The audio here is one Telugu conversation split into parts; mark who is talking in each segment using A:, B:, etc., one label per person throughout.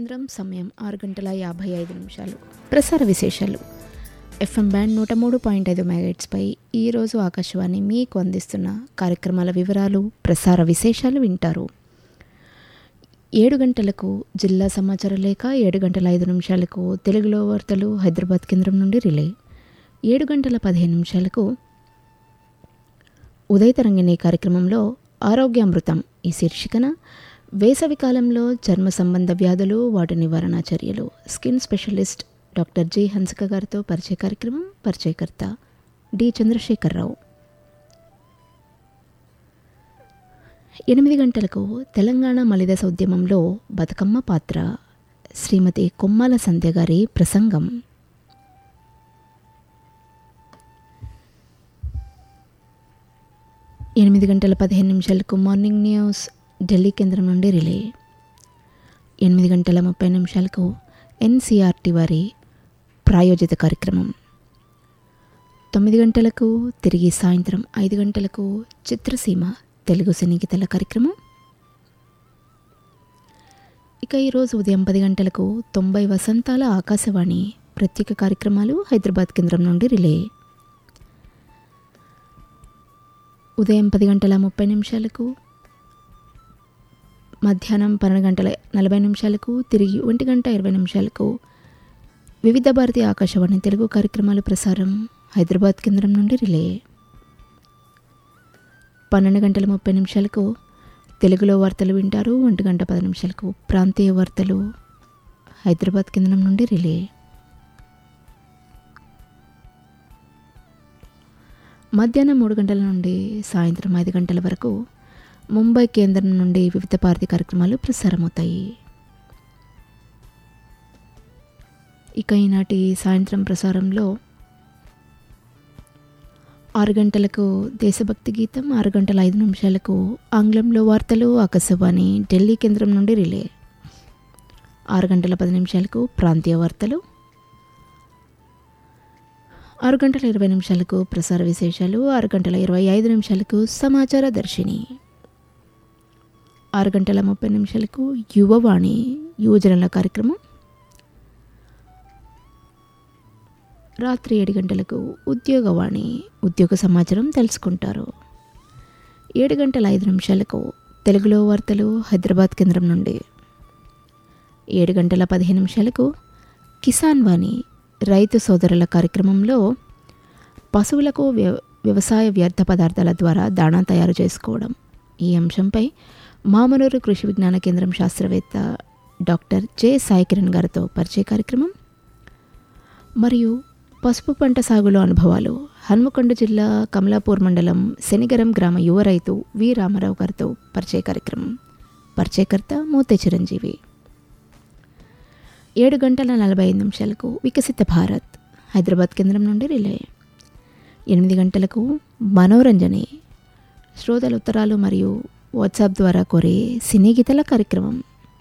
A: కేంద్రం సమయం ఆరు గంటల యాభై ఐదు నిమిషాలు ప్రసార విశేషాలు ఎఫ్ఎం బ్యాండ్ నూట మూడు పాయింట్ ఐదు మెగాట్స్పై ఈరోజు ఆకాశవాణి మీకు అందిస్తున్న కార్యక్రమాల వివరాలు ప్రసార విశేషాలు వింటారు ఏడు గంటలకు జిల్లా సమాచార లేఖ ఏడు గంటల ఐదు నిమిషాలకు తెలుగులో వార్తలు హైదరాబాద్ కేంద్రం నుండి రిలే ఏడు గంటల పదిహేను నిమిషాలకు ఉదయ తరంగిణి కార్యక్రమంలో ఆరోగ్యామృతం ఈ శీర్షికన వేసవి కాలంలో చర్మ సంబంధ వ్యాధులు వాటి నివారణ చర్యలు skin specialist doctor G Hansika గారితో పరిచయ కార్యక్రమం పరిచయకర్త డి చంద్రశేఖరరావు ఎనిమిది గంటలకు తెలంగాణ మలిదశ ఉద్యమంలో బతుకమ్మ పాత్ర శ్రీమతి కొమ్మాల సంధ్య గారి ప్రసంగం ఎనిమిది గంటల పదిహేను నిమిషాలకు మార్నింగ్ న్యూస్ ఢిల్లీ కేంద్రం నుండి రిలే ఎనిమిది గంటల ముప్పై నిమిషాలకు ఎన్సీఆర్టీ వారి ప్రాయోజిత కార్యక్రమం తొమ్మిది గంటలకు తిరిగి సాయంత్రం ఐదు గంటలకు చిత్రసీమ తెలుగు సినీ గీతాల కార్యక్రమం ఇక ఈరోజు ఉదయం పది గంటలకు తొంభై వసంతాల ఆకాశవాణి ప్రత్యేక కార్యక్రమాలు హైదరాబాద్ కేంద్రం నుండి రిలే ఉదయం పది గంటల ముప్పై నిమిషాలకు మధ్యాహ్నం పన్నెండు గంటల నలభై నిమిషాలకు తిరిగి ఒంటి గంట ఇరవై నిమిషాలకు వివిధ భారతి ఆకాశవాణి తెలుగు కార్యక్రమాలు ప్రసారం హైదరాబాద్ కేంద్రం నుండి రిలే పన్నెండు గంటల ముప్పై నిమిషాలకు తెలుగులో వార్తలు వింటారు ఒంటి గంట పది నిమిషాలకు ప్రాంతీయ వార్తలు హైదరాబాద్ కేంద్రం నుండి రిలే మధ్యాహ్నం మూడు గంటల నుండి సాయంత్రం ఐదు గంటల వరకు ముంబై కేంద్రం నుండి వివిధ భారతి కార్యక్రమాలు ప్రసారమవుతాయి ఇక ఈనాటి సాయంత్రం ప్రసారంలో ఆరు గంటలకు దేశభక్తి గీతం ఆరు గంటల ఐదు నిమిషాలకు ఆంగ్లంలో వార్తలు ఆకాశవాణి ఢిల్లీ కేంద్రం నుండి రిలే ఆరు గంటల పది నిమిషాలకు ప్రాంతీయ వార్తలు ఆరు గంటల ఇరవై నిమిషాలకు ప్రసార విశేషాలు ఆరు గంటల ఇరవై ఐదు నిమిషాలకు సమాచార దర్శిని ఆరు గంటల ముప్పై నిమిషాలకు యువవాణి యువజనుల కార్యక్రమం రాత్రి ఏడు గంటలకు ఉద్యోగవాణి ఉద్యోగ సమాచారం తెలుసుకుంటారు ఏడు గంటల ఐదు నిమిషాలకు తెలుగులో వార్తలు హైదరాబాద్ కేంద్రం నుండి ఏడు గంటల పదిహేను నిమిషాలకు కిసాన్ వాణి రైతు సోదరుల కార్యక్రమంలో పశువులకు వ్య వ్యవసాయ వ్యర్థ పదార్థాల ద్వారా దాణా తయారు చేసుకోవడం ఈ అంశంపై మామనూరు కృషి విజ్ఞాన కేంద్రం శాస్త్రవేత్త డాక్టర్ జె సాయి కిరణ్ గారితో పరిచయ కార్యక్రమం మరియు పసుపు పంట సాగులో అనుభవాలు హన్మకొండ జిల్లా కమలాపూర్ మండలం శనిగరం గ్రామ యువ రైతు వి రామారావు గారితో పరిచయ కార్యక్రమం పరిచయకర్త మూతే చిరంజీవి ఏడు గంటల నలభై ఐదు నిమిషాలకు వికసిత భారత్ హైదరాబాద్ కేంద్రం నుండి రిలే ఎనిమిది గంటలకు మనోరంజని శ్రోతల ఉత్తరాలు మరియు వాట్సాప్ ద్వారా కోరే సినీ గీతల కార్యక్రమం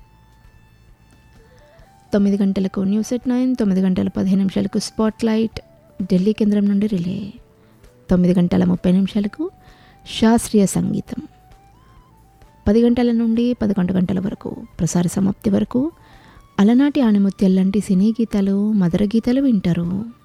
A: తొమ్మిది గంటలకు న్యూస్ ఎట్ నైన్ తొమ్మిది గంటల పదిహేను నిమిషాలకు స్పాట్ లైట్ ఢిల్లీ కేంద్రం నుండి రిలే తొమ్మిది గంటల ముప్పై నిమిషాలకు శాస్త్రీయ సంగీతం పది గంటల నుండి పదకొండు గంటల వరకు ప్రసార సమాప్తి వరకు అలనాటి ఆణిముత్యాల లాంటి సినీ గీతాలు మధుర గీతాలు వింటారు